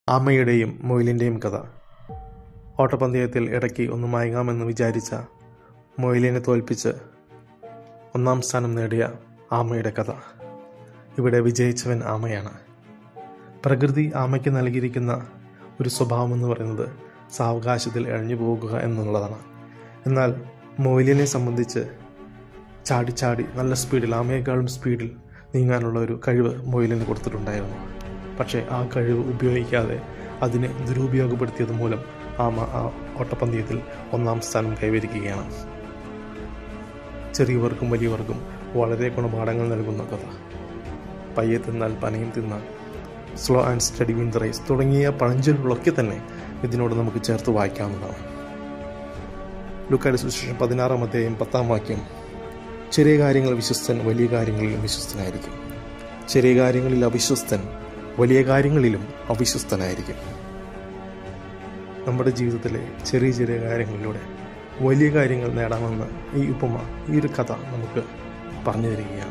ആമയുടെയും മൊയിലിൻ്റെയും കഥ ഓട്ടപ്പന്തയത്തിൽ ഇടയ്ക്ക് ഒന്ന് മയങ്ങാമെന്ന് വിചാരിച്ച മൊയിലിനെ തോൽപ്പിച്ച് ഒന്നാം സ്ഥാനം നേടിയ ആമയുടെ കഥ ഇവിടെ വിജയിച്ചവൻ ആമയാണ് പ്രകൃതി ആമയ്ക്ക് നൽകിയിരിക്കുന്ന ഒരു സ്വഭാവം എന്ന് പറയുന്നത് സാവകാശത്തിൽ ഇഴഞ്ഞു പോകുക എന്നുള്ളതാണ് എന്നാൽ മൊയിലിനെ സംബന്ധിച്ച് ചാടി ചാടി നല്ല സ്പീഡിൽ ആമയേക്കാളും സ്പീഡിൽ നീങ്ങാനുള്ള ഒരു കഴിവ് മൊയിലിന് കൊടുത്തിട്ടുണ്ടായിരുന്നു പക്ഷേ ആ കഴിവ് ഉപയോഗിക്കാതെ അതിനെ ദുരുപയോഗപ്പെടുത്തിയത് മൂലം ആമ ആ ഓട്ടപ്പന്തയത്തിൽ ഒന്നാം സ്ഥാനം കൈവരിക്കുകയാണ് ചെറിയവർക്കും വലിയവർക്കും വളരെ ഗുണപാഠങ്ങൾ നൽകുന്ന കഥ പയ്യെ തിന്നാൽ പനയും തിന്നാൽ slow and steady win the race തുടങ്ങിയ പഴഞ്ചൊല്ലുകളൊക്കെ തന്നെ ഇതിനോട് നമുക്ക് ചേർത്ത് വായിക്കാവുന്നതാണ് ലുക്കാരി സുശേഷം പതിനാറാം അധ്യായം പത്താം വാക്യം ചെറിയ കാര്യങ്ങൾ വിശ്വസ്തൻ വലിയ കാര്യങ്ങളിലും വിശ്വസ്തനായിരിക്കും ചെറിയ കാര്യങ്ങളിൽ അവിശ്വസ്തൻ വലിയ കാര്യങ്ങളിലും അവിശ്വസ്തനായിരിക്കും നമ്മുടെ ജീവിതത്തിലെ ചെറിയ ചെറിയ കാര്യങ്ങളിലൂടെ വലിയ കാര്യങ്ങൾ നേടാമെന്ന് ഈ ഉപമ ഈ ഒരു കഥ നമുക്ക് പറഞ്ഞു തരികയാണ്